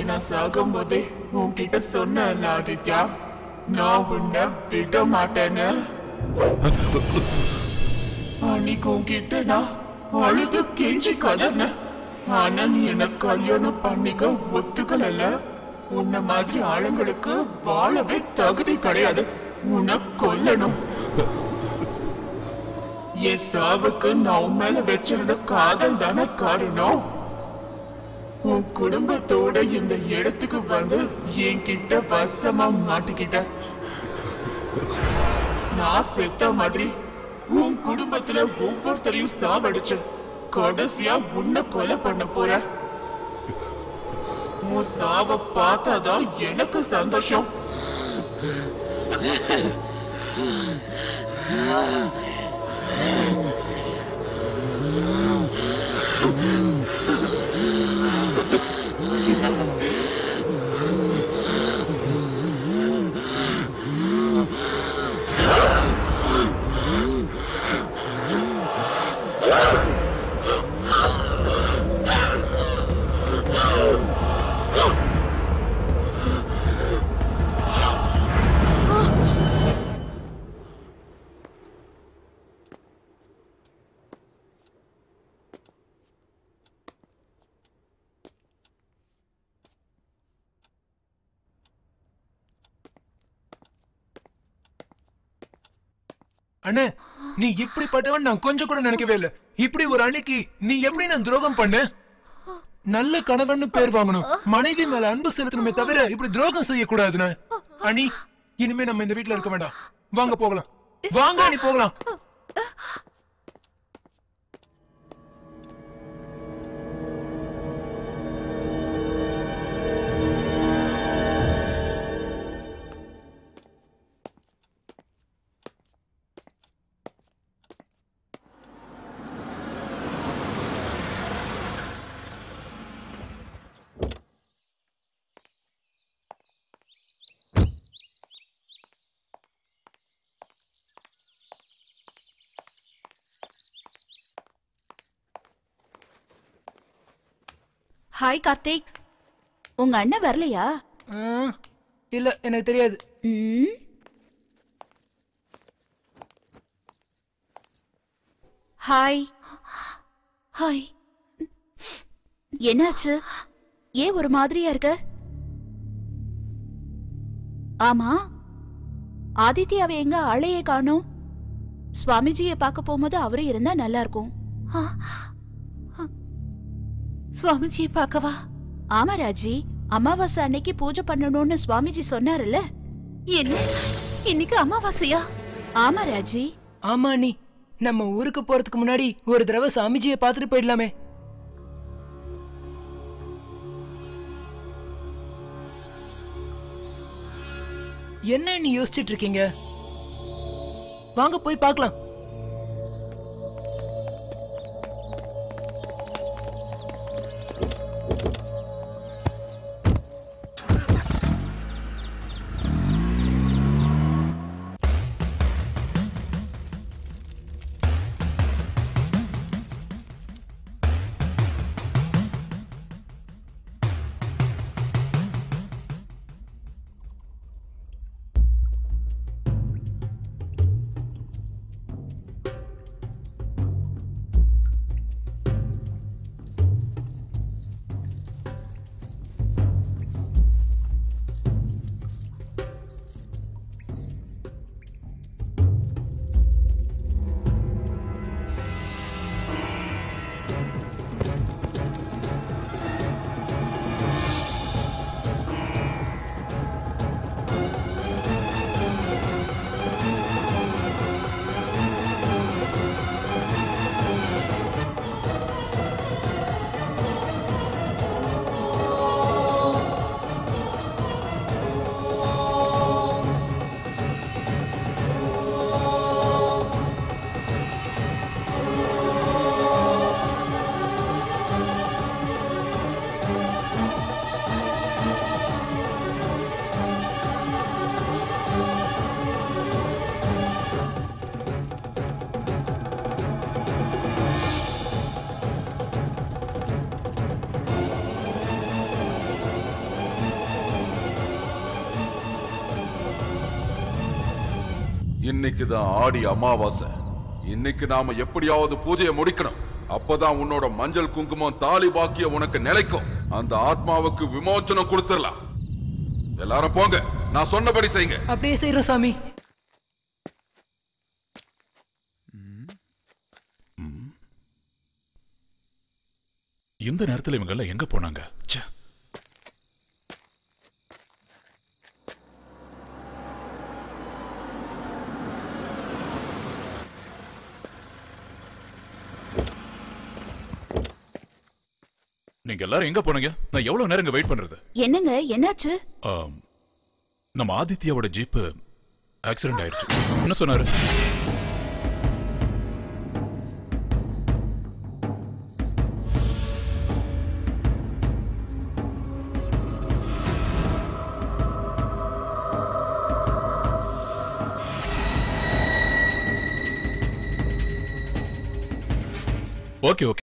நான் சாகும்போதே உன்கிட்ட சொன்னேன்ல ஆதித்யா நான் உன்னை விட மாட்டேன்னு அன்னைக்கு உன்கிட்ட நான் அழுது கெஞ்சி கதர்ன ஆனா நீ என்ன கல்யாணம் பண்ணிக்க ஒத்துக்கலல்ல உன்ன மாதிரி ஆளுங்களுக்கு வாழவே தகுதி கிடையாது உன்னை கொல்லணும் என் சாவுக்கு நான் உன் மேல வச்சிருந்த காதல் தானே காரணம் உன் குடும்பத்தோட இந்த இடத்துக்கு வந்து என்கிட்ட வசமா மாட்டிக்கிட்ட நான் செத்த மாதிரி உன் குடும்பத்துல ஒவ்வொருத்தரையும் சாவடிச்சு கடைசியா உன்னை கொலை பண்ண போற உன் சாவ பார்த்தாதான் எனக்கு சந்தோஷம் அண்ணே நீ இப்படிப்பட்டவன் நான் கொஞ்சம் கூட நினைக்கவே இல்ல இப்படி ஒரு அன்னைக்கு நீ எப்படி நான் துரோகம் பண்ண நல்ல கணவன் பேர் வாங்கணும் மனைவி மேல அன்பு செலுத்தணுமே தவிர இப்படி துரோகம் செய்யக்கூடாதுண்ணே அனி இனிமே நம்ம இந்த வீட்ல இருக்க வேண்டாம் வாங்க போகலாம் வாங்க அனி போகலாம் ஹாய் கார்த்திக் உங்க அண்ணன் வரலையா ஆ, இல்ல எனக்கு தெரியாது ம்? ஹாய் ஹாய் என்னாச்சு ஏன் ஒரு மாதிரியா இருக்க ஆமா ஆதித்யாவை எங்க ஆளையே காணோம் சுவாமிஜியை பார்க்க போகும்போது அவரு இருந்தா நல்லா இருக்கும் சுவாமிஜியை பார்க்கவா ஆமா ராஜி அமாவாசை அன்னைக்கு பூஜை பண்ணணும்னு சுவாமிஜி சொன்னாருல்ல என்ன இன்னைக்கு அமாவாசையா ஆமா ராஜி ஆமா அண்ணி நம்ம ஊருக்கு போறதுக்கு முன்னாடி ஒரு தடவை சாமிஜியை பார்த்துட்டு போயிடலாமே என்ன நீ யோசிச்சிட்டு இருக்கீங்க வாங்க போய் பார்க்கலாம் இன்னைக்கு தான் ஆடி அமாவாசை இன்னைக்கு நாம எப்படியாவது பூஜையை முடிக்கணும் அப்பதான் உன்னோட மஞ்சள் குங்குமம் தாலி பாக்கிய உனக்கு நிலைக்கும் அந்த ஆத்மாவுக்கு விமோச்சனம் கொடுத்துடலாம் எல்லாரும் போங்க நான் சொன்னபடி செய்யுங்க அப்படியே செய்யறோம் சாமி இந்த நேரத்துல இவங்க எல்லாம் எங்க போனாங்க ச்சே. நீங்க எல்லாரும் எங்க போனீங்க நான் எவ்வளவு நேரம் இங்க வெயிட் பண்றது என்னங்க என்னாச்சு ஆம், நம்ம ஆதித்யாவோட ஜீப் ஆக்சிடென்ட் ஆயிருச்சு என்ன சொன்னாரு ஓகே ஓகே